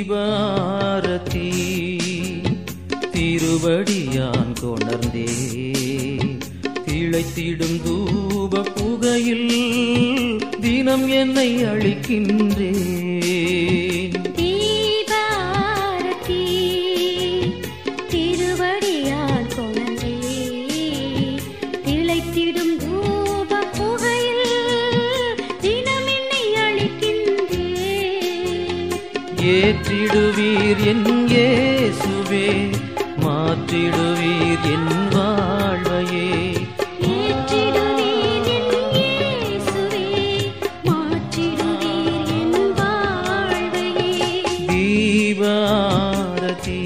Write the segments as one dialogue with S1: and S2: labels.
S1: தீபாரதி திருவடியான் கொணர்ந்தே திளைத்திடும் தூப புகையில் தினம் என்னை அளிக்கின்றேன்
S2: தீபாரதி திருவடியால் கொணர்ந்தே திளைத்திடும் தூப புகையில் தினம் என்னை அளிக்கின்றேன்
S1: ஏற்றிடுவீர் என் இயேசுவே மாற்றிடுவீர் என் வாழ்வையே
S2: ஏற்றிடுவீர் என் இயேசுவே, மாற்றிடுவீர் என் வாழ்வையே.
S1: தீபாரதி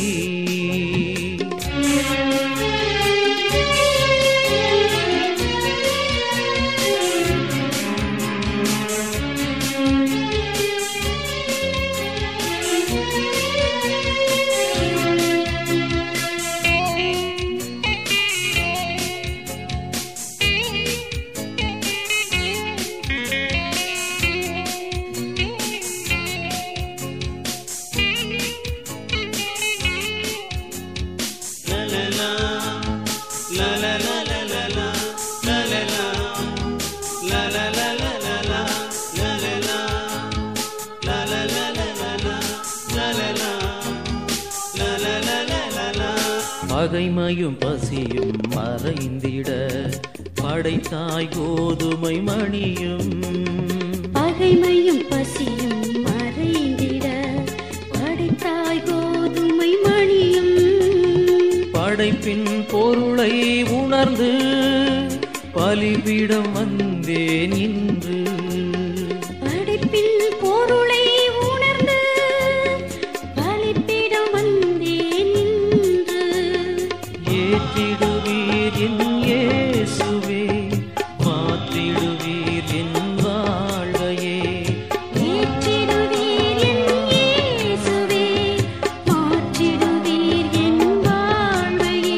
S1: பகைமையும் பசியும் மறைந்திட படைத்தாய் கோதுமை மணியும்
S2: பகைமையும் பசியும் மறைந்திட படைத்தாய் கோதுமை மணியும்
S1: படைப்பின் பொருளை உணர்ந்து பலிபீடம் வந்தேன் இன்று
S2: படைப்பின் பொருளை உணர்ந்து பலிப்பிடம் வந்தேன் இன்று
S1: ஏற்றிடுவீர் என் இயேசுவே மாற்றிடுவீர் என் வாழ்வையே
S2: ஏற்றிடுவீர் என் இயேசுவே, மாற்றிடுவீர் என் வாழ்வையே.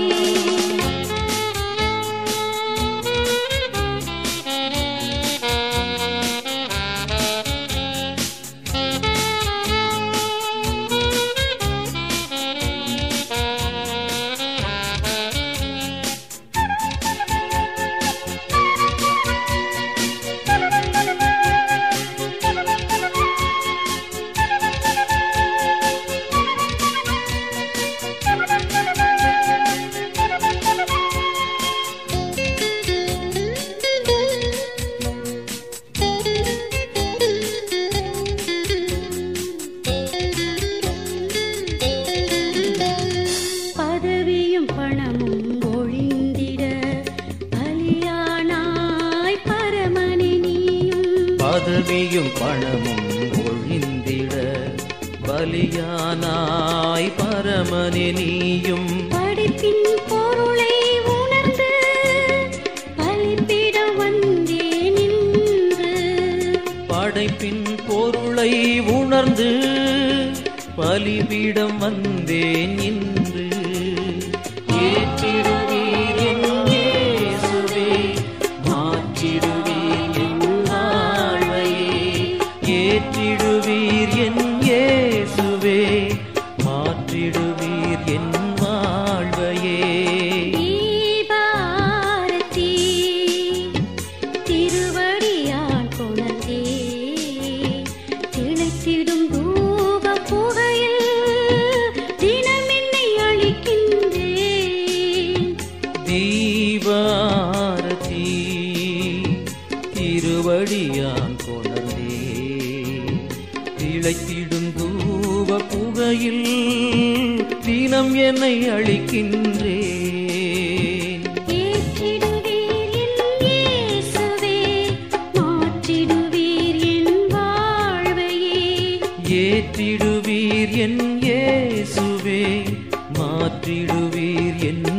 S2: பதவியும் பணமும் ஒழிந்திட பலியானாய் பரமனே நீயும்
S1: பதவியும் பணமும் ஒழிந்திட பலியானாய் பரமனே நீயும்
S2: படைப்பின் பொருளை உணர்ந்து பலிப்பிடம் வந்தேன் நின்று
S1: படைப்பின் பொருளை உணர்ந்து பலிபீடம் வந்தேன் இன்று ஏற்றிடுவீர் என் இயேசுவே மாற்றிடுவீர் என் வாழ்வையே ஏற்றிடுவீர் என் இயேசுவே மாற்றிடுவீர் என் வாழ்வையே
S2: தீபாரதி திருவடியான் கொணர்ந்தே திளைத்திடும் தூப புகையில் தினம் என்னை அளிக்கின்றேன்
S1: தீபாரதி திருவடியான் கொணர்ந்தே திளைத்திடும் தூவ புகையில் தினம் என்னை அளிக்கின்றேன்
S2: ஏற்றிடுவீர் என் இயேசுவே, மாற்றிடுவீர் என் வாழ்வையே.
S1: ஏற்றிடுவீர் என் இயேசுவே மாற்றிடுவீர் என்